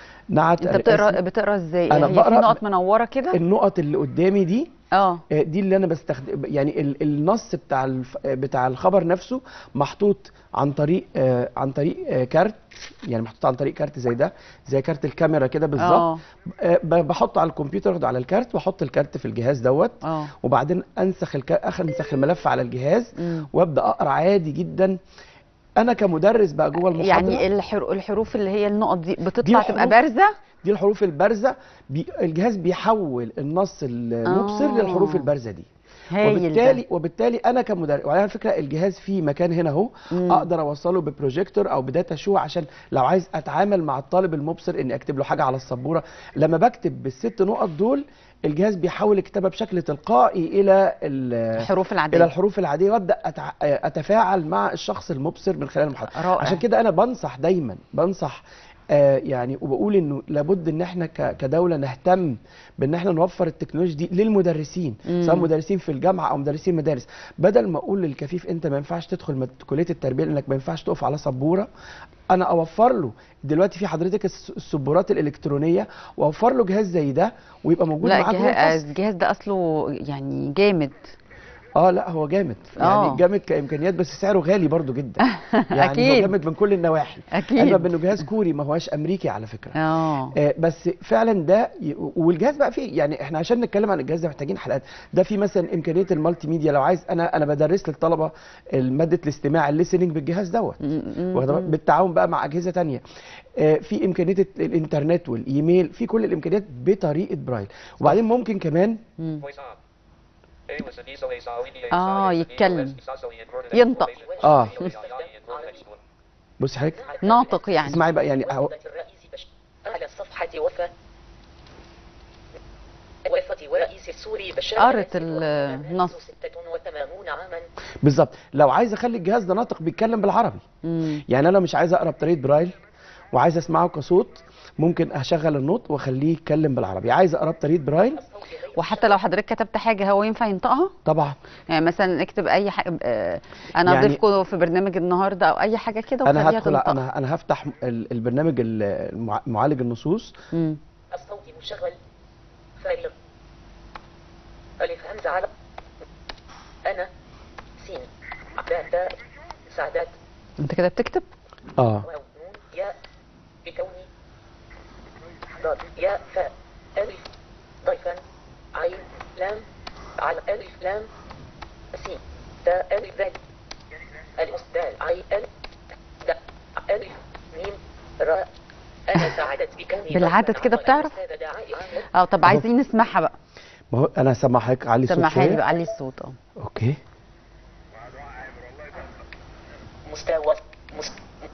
نعت انت بتقرا الاسم- بتقرا ازاي أنا هي في بقرأ نقط منوره كده النقط اللي قدامي دي اه آه، دي اللي انا بستخدم يعني ال- النص بتاع الف... بتاع الخبر نفسه محطوط عن طريق آه، عن طريق آه، كارت يعني محطوط عن طريق كارت زي ده زي كارت الكاميرا كده بالظبط اه آه، ب- بحطه على الكمبيوتر اخده على الكارت واحط الكارت في الجهاز دوت اه وبعدين انسخ الك... انسخ الملف على الجهاز مم. وابدا اقرا عادي جدا انا كمدرس بقى جوه المحاضره يعني الحر- الحروف اللي هي النقط دي بتطلع دي تبقى حروف- بارزه دي الحروف البارزه بي الجهاز بيحول النص المبصر آه. للحروف البارزه دي هايل وبالتالي ده. وبالتالي انا كمدرب وعلى فكره الجهاز فيه مكان هنا اهو مم. اقدر اوصله ببروجيكتور او بداتا شو عشان لو عايز اتعامل مع الطالب المبصر اني اكتب له حاجه على السبوره لما بكتب بالست نقط دول الجهاز بيحول الكتابه بشكل تلقائي الى ال- الحروف الى العاديه الحروف العاديه وابدا أتع... اتفاعل مع الشخص المبصر من خلال المحاضره رائع. عشان كده انا بنصح دايما بنصح آه يعني وبقول انه لابد ان احنا ك- كدوله نهتم بان احنا نوفر التكنولوجيا دي للمدرسين مم. سواء مدرسين في الجامعه او مدرسين مدارس بدل ما اقول للكفيف انت ما ينفعش تدخل مد- كليه التربيه لانك ما ينفعش تقف على سبوره انا اوفر له دلوقتي في حضرتك الس- السبورات الالكترونيه واوفر له جهاز زي ده ويبقى موجود لا معاه جوه الجهاز, الفصل الجهاز ده اصله يعني جامد اه لا هو جامد آه. يعني جامد كامكانيات بس سعره غالي برضو جدا يعني أكيد. هو جامد من كل النواحي اكيد علما بانه جهاز كوري ما هواش امريكي على فكره اه آه بس فعلا ده ي... والجهاز بقى فيه يعني احنا عشان نتكلم عن الجهاز ده محتاجين حلقات ده في مثلا امكانيه المالتي ميديا لو عايز انا انا بدرس للطلبه ماده الاستماع الليسننج بالجهاز دوت م- م- واخد بالك؟ م. بالتعاون بقى مع اجهزه تانية آه، في امكانيه الت- الانترنت والايميل في كل الامكانيات بطريقه برايل وبعدين ممكن كمان م. اه يتكلم ينطق اه بص حضرتك ناطق يعني اسمعي بقى يعني أهو- الرئيس بشار على الصفحة وفاة وفاة ورئيس السوري بشار قرت الأسد النص. 86 عاما بالظبط لو عايز اخلي الجهاز ده ناطق بيتكلم بالعربي م. يعني انا مش عايز اقرا بطريقه برايل وعايز اسمعه كصوت ممكن اشغل النوت واخليه يتكلم بالعربي عايز اقرا بطريقه برايل وحتى لو حضرتك كتبت حاجه هو ينفع ينطقها طبعا يعني مثلا اكتب اي حاجه آه، انا يعني- اضيفكم في برنامج النهارده او اي حاجه كده انا وخليها هدخل تنطق انا انا هفتح ال- البرنامج ال- المع- معالج النصوص م. الصوت مشغل فارغ ألف همزة على أنا سين باء تاء سعدات انت كده بتكتب اه واو نون ياء بكوني ضاد ياء فاء ألف ضيفا عين لام على ألف لام سين تاء ألف ذال ألف دال عين ألف داء ألف ميم راء أنا سعدت بكوني بالعدد ضيفاً كده على بتعرف؟ الأستاذة دعاء عامر. اه طب عايزين نسمعها بقى ما هو انا سامع حضرتك علي صوت سمعها لي شويه بقى علي الصوت اه اوكي مستوى مس-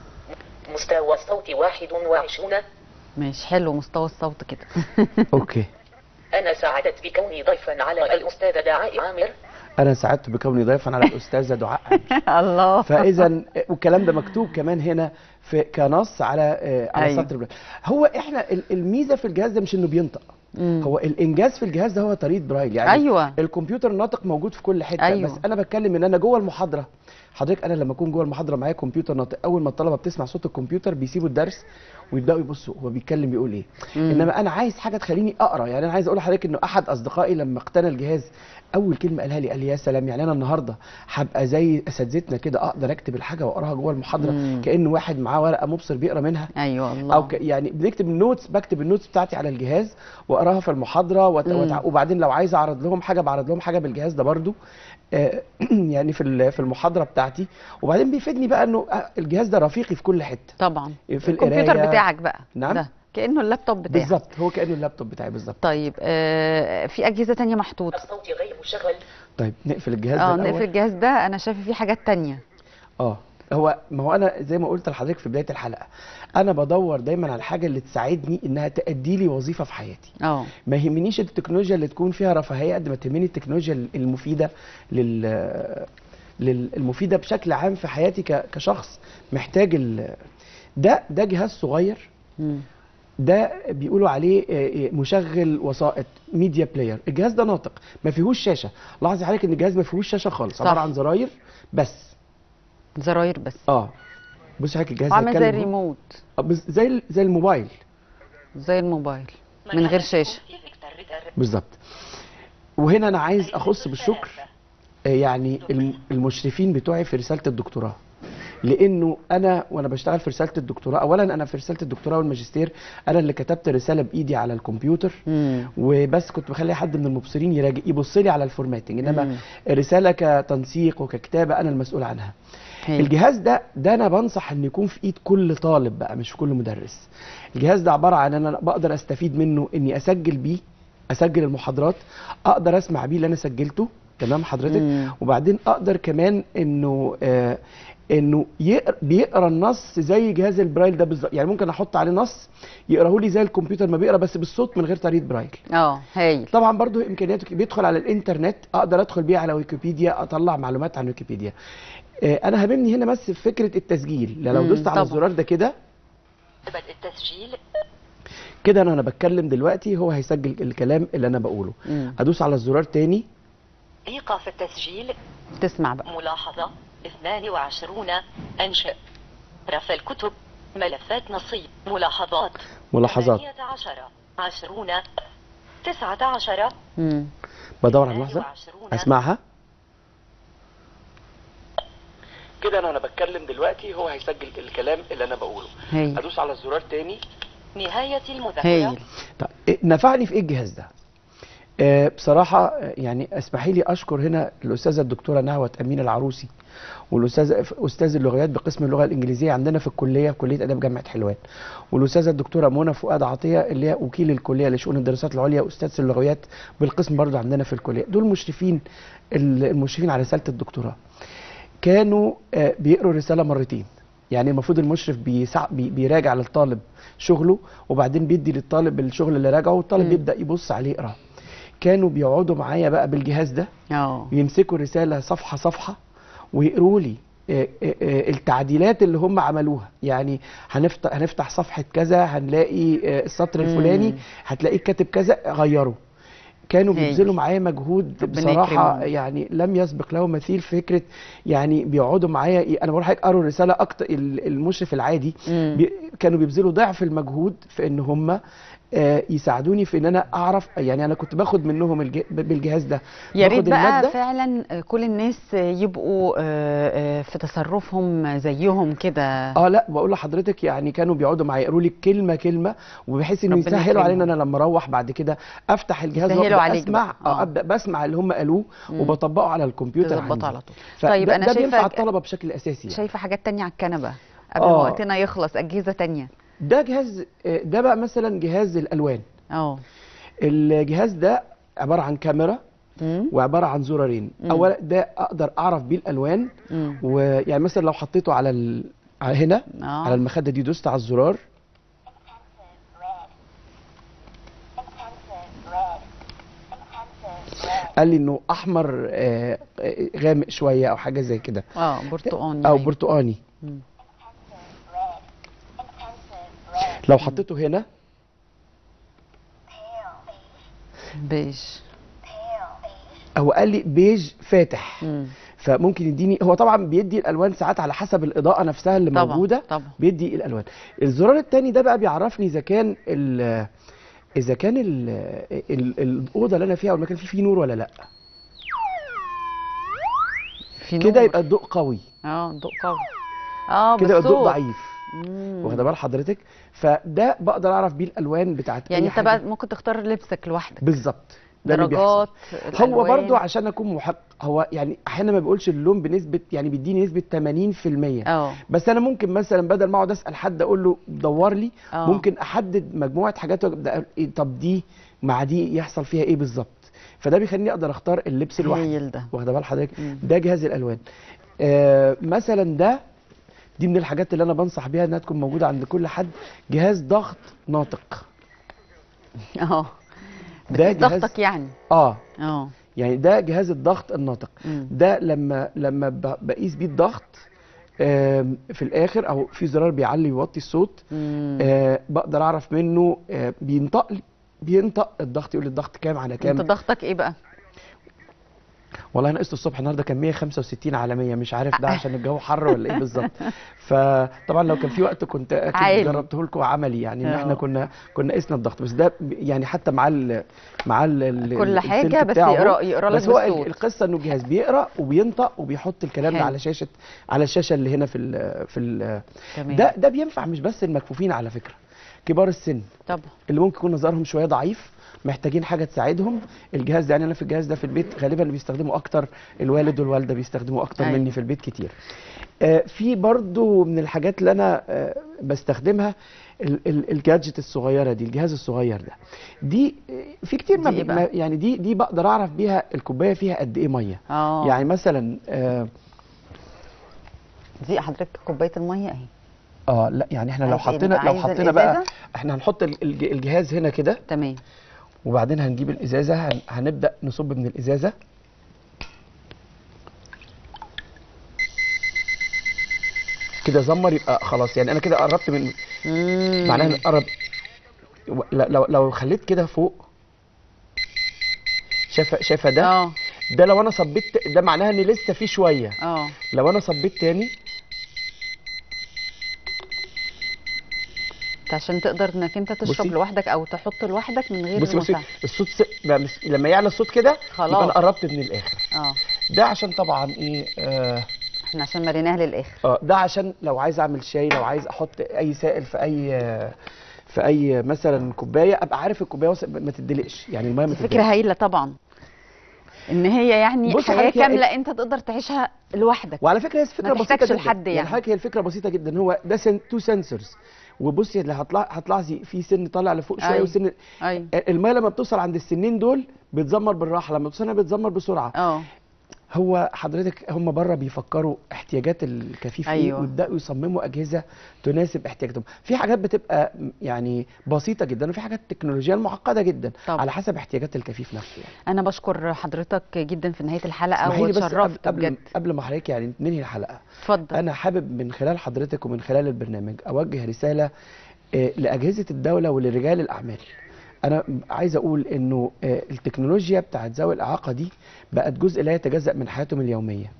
مستوى الصوت واحد وعشرون ماشي حلو مستوى الصوت كده اوكي أنا سعدت بكوني ضيفا على الأستاذة دعاء عامر انا سعدت بكوني ضيفا على الاستاذه دعاء عامر. الله فاذا والكلام ده مكتوب كمان هنا في كنص على آه، على أيوة. سطر برايل. هو احنا ال- الميزه في الجهاز ده مش انه بينطق مم. هو الانجاز في الجهاز ده هو طريقه برايل يعني ايوه الكمبيوتر الناطق موجود في كل حته أيوة. بس انا بتكلم ان انا جوه المحاضره حضرتك انا لما اكون جوه المحاضره معايا كمبيوتر ناطق اول ما الطلبه بتسمع صوت الكمبيوتر بيسيبوا الدرس ويبداوا يبصوا هو بيتكلم بيقول ايه مم. انما انا عايز حاجه تخليني اقرا يعني انا عايز اقول لحضرتك انه احد اصدقائي لما اقتنى الجهاز اول كلمه قالها لي قال لي يا سلام يعني انا النهارده هبقى زي اساتذتنا كده اقدر اكتب الحاجه واقراها جوه المحاضره مم. كان واحد معاه ورقه مبصر بيقرا منها ايوه الله او ك... يعني بنكتب النوتس بكتب النوتس بتاعتي على الجهاز واقراها في المحاضره وت... مم. وت... وبعدين لو عايز اعرض لهم حاجه بعرض لهم حاجه بالجهاز ده برضو آه، يعني في ال- في المحاضره بتاعتي وبعدين بيفيدني بقى انه آه، الجهاز ده رفيقي في كل حته طبعا في الكمبيوتر القراية. بتاعك بقى نعم. ده كانه اللابتوب بتاعك بالظبط هو كانه اللابتوب بتاعي بالظبط طيب آه في اجهزه تانية محطوطه الصوت غير مشغل طيب نقفل الجهاز ده اه الأول. نقفل الجهاز ده انا شايفه فيه حاجات تانية اه هو ما هو انا زي ما قلت لحضرتك في بدايه الحلقه انا بدور دايما على الحاجه اللي تساعدني انها تادي لي وظيفه في حياتي اه ما يهمنيش التكنولوجيا اللي تكون فيها رفاهيه قد ما تهمني التكنولوجيا المفيده لل للمفيده بشكل عام في حياتي ك- كشخص محتاج ال... ده ده جهاز صغير مم. ده بيقولوا عليه آه، آه، مشغل وسائط ميديا بلاير الجهاز ده ناطق ما فيهوش شاشه لاحظي حضرتك ان الجهاز ما فيهوش شاشه خالص صح. عباره عن زراير بس زراير بس اه بص حضرتك الجهاز عامل زي هيتكلم أهو. الريموت آه، بس زي ال- زي الموبايل زي الموبايل من غير شاشه بالظبط وهنا انا عايز اخص بالشكر آه، يعني الم- المشرفين بتوعي في رساله الدكتوراه لانه انا وانا بشتغل في رساله الدكتوراه اولا انا في رساله الدكتوراه والماجستير انا اللي كتبت رساله بايدي على الكمبيوتر مم. وبس كنت بخلي حد من المبصرين يراجع يبص لي على الفورماتنج انما مم. الرساله كتنسيق وككتابه انا المسؤول عنها هايل. الجهاز ده ده انا بنصح ان يكون في ايد كل طالب بقى مش في كل مدرس الجهاز ده عباره عن ان انا بقدر استفيد منه اني اسجل بيه اسجل المحاضرات اقدر اسمع بيه اللي انا سجلته تمام حضرتك مم. وبعدين اقدر كمان انه آه انه يقرا بيقرا النص زي جهاز البرايل ده بالظبط يعني ممكن احط عليه نص يقراه لي زي الكمبيوتر ما بيقرا بس بالصوت من غير طريقه برايل اه هايل طبعا برضو امكانياته ك- بيدخل على الانترنت اقدر ادخل بيه على ويكيبيديا اطلع معلومات عن ويكيبيديا آه، انا هاممني هنا بس في فكره التسجيل لو مم، دوست على طبعا. الزرار ده كده بدء التسجيل كده انا انا بتكلم دلوقتي هو هيسجل الكلام اللي انا بقوله مم. ادوس على الزرار تاني إيقاف التسجيل تسمع بقى ملاحظة 22 أنشئ رف الكتب ملفات نصيب ملاحظات ملاحظات 18 20 19 مم. بدور على اللحظه 28 اسمعها كده انا انا بتكلم دلوقتي هو هيسجل الكلام اللي انا بقوله هايل ادوس على الزرار تاني نهاية المذاكرة هايل طيب إيه- نفعني في ايه الجهاز ده آه، بصراحة آه، يعني اسمحي لي اشكر هنا الاستاذة الدكتورة نهوة امين العروسي والاستاذ استاذ اللغات بقسم اللغة الانجليزية عندنا في الكلية كلية اداب جامعة حلوان والاستاذة الدكتورة منى فؤاد عطية اللي هي وكيل الكلية لشؤون الدراسات العليا استاذ اللغويات بالقسم برضه عندنا في الكلية دول مشرفين ال- المشرفين على رسالة الدكتوراه كانوا آه، بيقروا الرسالة مرتين يعني المفروض المشرف بيسع... بي... بيراجع للطالب شغله وبعدين بيدي للطالب الشغل اللي راجعه والطالب مم. بيبدا يبص عليه يقرا كانوا بيقعدوا معايا بقى بالجهاز ده اه يمسكوا الرساله صفحه صفحه ويقروا لي آه، آه، آه، التعديلات اللي هم عملوها يعني هنفتح هنفتح صفحه كذا هنلاقي آه، السطر مم. الفلاني هتلاقيه كاتب كذا غيره كانوا هايل. بيبذلوا معايا مجهود ربنا بصراحه يكرمهم. يعني لم يسبق له مثيل فكره يعني بيقعدوا معايا ي- انا بروح اقرا الرساله اكتر ال- المشرف العادي مم. بي كانوا بيبذلوا ضعف المجهود في ان هم آه، يساعدوني في ان انا اعرف يعني انا كنت باخد منهم الج... بالجهاز ده يا ريت باخد بقى المادة فعلا كل الناس يبقوا آه، آه، في تصرفهم زيهم كده اه لا بقول لحضرتك يعني كانوا بيقعدوا معايا يقروا لي كلمه كلمه وبحيث انه ربنا يسهلوا علينا يكرمهم. انا لما اروح بعد كده افتح الجهاز يسهلوا وابدا عليك اسمع بقى. اه آه. ابدا بسمع اللي هم قالوه مم. وبطبقه على الكمبيوتر تظبطه عندي. على طول فده طيب أنا ده بينفع شايفة- الطلبه بشكل اساسي يعني. شايفه حاجات تانية على الكنبه قبل آه. ما وقتنا يخلص اجهزه تانية ده جهاز آه، ده بقى مثلا جهاز الالوان اه الجهاز ده عباره عن كاميرا مم. وعباره عن زرارين مم. اولا ده اقدر اعرف بيه الالوان مم. ويعني مثلا لو حطيته على ال... على هنا اه على المخده دي دوست على الزرار قال لي انه احمر آه، آه، غامق شويه او حاجه زي كده اه برتقاني او أيوة. برتقاني مم. لو حطيته هنا بيج هو قال لي بيج فاتح مم. فممكن يديني هو طبعا بيدي الالوان ساعات على حسب الاضاءه نفسها اللي طبعا موجوده طبعا بيدي الالوان الزرار التاني ده بقى بيعرفني اذا كان ال اذا كان ال ال الاوضه اللي انا فيها او المكان فيه فيه نور ولا لا في كده نور. يبقى الضوء قوي اه ضوء قوي اه كده يبقى الضوء بالصوت. ضعيف مم. واخده بال حضرتك فده بقدر اعرف بيه الالوان بتاعت يعني أي انت حاجة. بقى ممكن تختار لبسك لوحدك بالظبط ده اللي بيحصل. درجات هو الألوان. برضو عشان اكون محق هو يعني احيانا ما بيقولش اللون بنسبه يعني بيديني نسبه 80% اه بس انا ممكن مثلا بدل ما اقعد اسال حد اقول له دور لي اه ممكن احدد مجموعه حاجات وأبدأ أقول إيه طب دي مع دي يحصل فيها ايه بالظبط فده بيخليني اقدر اختار اللبس لوحدي هايل ده واخده بال حضرتك مم. ده جهاز الالوان آه مثلا ده دي من الحاجات اللي انا بنصح بيها انها تكون موجوده عند كل حد جهاز ضغط ناطق اه ده بتقيس جهاز ضغطك يعني اه اه يعني ده جهاز الضغط الناطق مم. ده لما لما ب- بقيس بيه الضغط آم، في الاخر او في زرار بيعلي ويوطي الصوت مم. آه، بقدر اعرف منه آه، بينطق لي- بينطق الضغط يقول لي الضغط كام على انت كام ضغطك ايه بقى والله انا قست الصبح النهارده كان 165 على 100 مش عارف ده عشان الجو حر ولا ايه بالظبط فطبعا لو كان في وقت كنت اكيد عالي. جربته لكم عملي يعني ان احنا اه. كنا كنا قسنا الضغط بس ده ب- يعني حتى مع ال مع ال ال- كل السلك حاجه بس بتاعه يقرا يقرا لك بس هو ال- بالصوت القصه انه الجهاز بيقرا وبينطق وبيحط الكلام ده حلو. على شاشه على الشاشه اللي هنا في ال في ال تمام ده ده بينفع مش بس المكفوفين على فكره كبار السن طبعا اللي ممكن يكون نظرهم شويه ضعيف محتاجين حاجه تساعدهم الجهاز ده يعني انا في الجهاز ده في البيت غالبا اللي بيستخدمه اكتر الوالد والوالده بيستخدموه اكتر أيوة. مني في البيت كتير آه، في برضو من الحاجات اللي انا آه، بستخدمها ال- ال- الجادجت الصغيره دي الجهاز الصغير ده دي آه، في كتير ما دي إيه بي- بقى؟ ما- يعني دي دي بقدر اعرف بيها الكوبايه فيها قد ايه ميه اه يعني مثلا آه، دي حضرتك كوبايه الميه اهي اه لا يعني احنا لو عايز إيه حطينا بقى؟ لو عايز حطينا بقى الإزازة؟ احنا هنحط ال- الج- الجهاز هنا كده تمام وبعدين هنجيب الازازه هن- هنبدا نصب من الازازه كده زمر يبقى خلاص يعني انا كده قربت من مم. معناها ان قرب و- ل- لو لو خليت كده فوق شايفه شايفه ده اه ده لو انا صبيت ده معناها ان لسه في شويه اه لو انا صبيت تاني انت عشان تقدر انك انت تشرب بصي. لوحدك او تحط لوحدك من غير بصي بصي مساعدة. الصوت س... بقى مس- لما يعلى الصوت كده خلاص. يبقى انا قربت من الاخر اه ده عشان طبعا ايه آه احنا عشان مريناها للاخر اه ده عشان لو عايز اعمل شاي لو عايز احط اي سائل في اي في اي مثلا كوبايه ابقى عارف الكوبايه وص- ما تدلقش يعني الميه ما فكره تدلقش هايله طبعا ان هي يعني بص حياه حضرتك هي- كامله انت تقدر تعيشها لوحدك وعلى فكره هي فكره ما بسيطه تحتاجش جدا لحد يعني. حضرتك هي الفكره بسيطه جدا هو ده سن تو سنسورز وبصي اللي هطلع هتلاحظي في سن طالع لفوق شويه أيوة. وسن ايوه الميه لما بتوصل عند السنين دول بتزمر بالراحه لما بتوصل هنا بتزمر بسرعه اه هو حضرتك هم بره بيفكروا احتياجات الكفيف ايه أيوة. ويبداوا يصمموا اجهزه تناسب احتياجاتهم في حاجات بتبقى م- يعني بسيطه جدا وفي حاجات تكنولوجيا معقده جدا طبعا. على حسب احتياجات الكفيف نفسه يعني انا بشكر حضرتك جدا في نهايه الحلقه اسمحي لي بس قبل واتشرفت قبل, بجد قبل ما حضرتك يعني ننهي الحلقه اتفضل انا حابب من خلال حضرتك ومن خلال البرنامج اوجه رساله آه، لاجهزه الدوله ولرجال الاعمال انا عايز اقول انه آه، التكنولوجيا بتاعت ذوي الاعاقه دي بقت جزء لا يتجزا من حياتهم اليوميه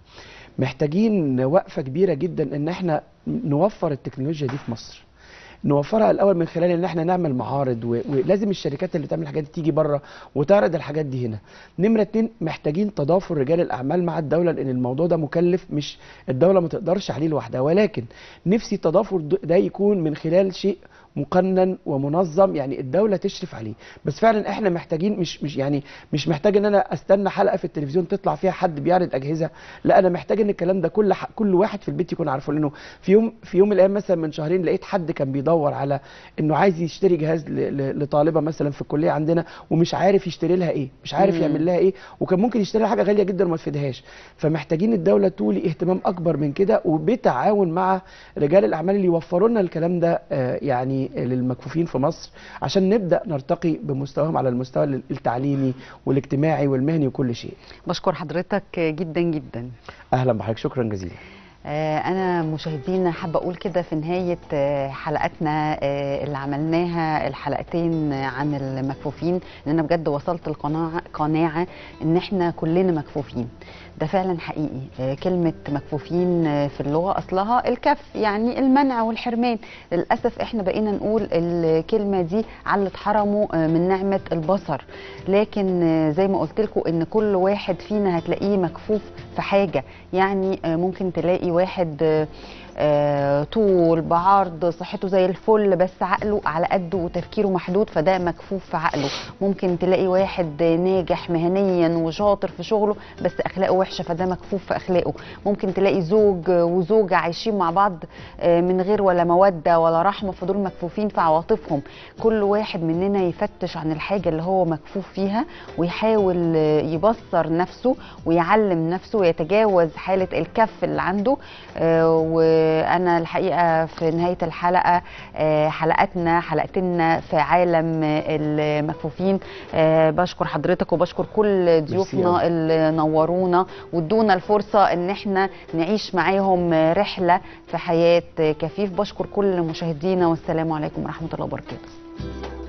محتاجين وقفه كبيره جدا ان احنا نوفر التكنولوجيا دي في مصر نوفرها الاول من خلال ان احنا نعمل معارض و... ولازم الشركات اللي بتعمل الحاجات دي تيجي بره وتعرض الحاجات دي هنا نمره اتنين محتاجين تضافر رجال الاعمال مع الدوله لان الموضوع ده مكلف مش الدوله ما تقدرش عليه لوحدها ولكن نفسي التضافر د- ده يكون من خلال شيء مقنن ومنظم يعني الدوله تشرف عليه بس فعلا احنا محتاجين مش مش يعني مش محتاج ان انا استنى حلقه في التلفزيون تطلع فيها حد بيعرض اجهزه لا انا محتاج ان الكلام ده كل ح... كل واحد في البيت يكون عارفه لانه في يوم في يوم من الايام مثلا من شهرين لقيت حد كان بيدور على انه عايز يشتري جهاز ل... ل... لطالبه مثلا في الكليه عندنا ومش عارف يشتري لها ايه مش عارف مم. يعمل لها ايه وكان ممكن يشتري لها حاجه غاليه جدا وما تفيدهاش فمحتاجين الدوله تولي اهتمام اكبر من كده وبتعاون مع رجال الاعمال اللي يوفروا لنا الكلام ده آه، يعني للمكفوفين في مصر عشان نبدا نرتقي بمستواهم على المستوى التعليمي والاجتماعي والمهني وكل شيء بشكر حضرتك جدا جدا اهلا بحضرتك شكرا جزيلا آه، أنا مشاهدينا حابة أقول كده في نهاية آه، حلقتنا آه، اللي عملناها الحلقتين آه، عن المكفوفين إن أنا بجد وصلت القناعة قناعة إن إحنا كلنا مكفوفين ده فعلا حقيقي آه، كلمة مكفوفين آه، في اللغة أصلها الكف يعني المنع والحرمان للأسف إحنا بقينا نقول الكلمة دي على اللي اتحرموا آه، من نعمة البصر لكن آه، زي ما قلت لكم إن كل واحد فينا هتلاقيه مكفوف في حاجة يعني آه، ممكن تلاقي واحد آه، آه، طول بعرض صحته زي الفل بس عقله على قده وتفكيره محدود فده مكفوف في عقله ممكن تلاقي واحد ناجح مهنيا وشاطر في شغله بس اخلاقه وحشه فده مكفوف في اخلاقه ممكن تلاقي زوج وزوجه عايشين مع بعض آه، من غير ولا موده ولا رحمه فدول مكفوفين في عواطفهم كل واحد مننا يفتش عن الحاجه اللي هو مكفوف فيها ويحاول آه، يبصر نفسه ويعلم نفسه ويتجاوز حاله الكف اللي عنده آه، وانا الحقيقه في نهايه الحلقه آه، حلقتنا حلقتنا في عالم آه، المكفوفين آه، بشكر حضرتك وبشكر كل ضيوفنا أوي. اللي نورونا وادونا الفرصه ان احنا نعيش معاهم آه، رحله في حياه آه، كفيف بشكر كل مشاهدينا والسلام عليكم ورحمه الله وبركاته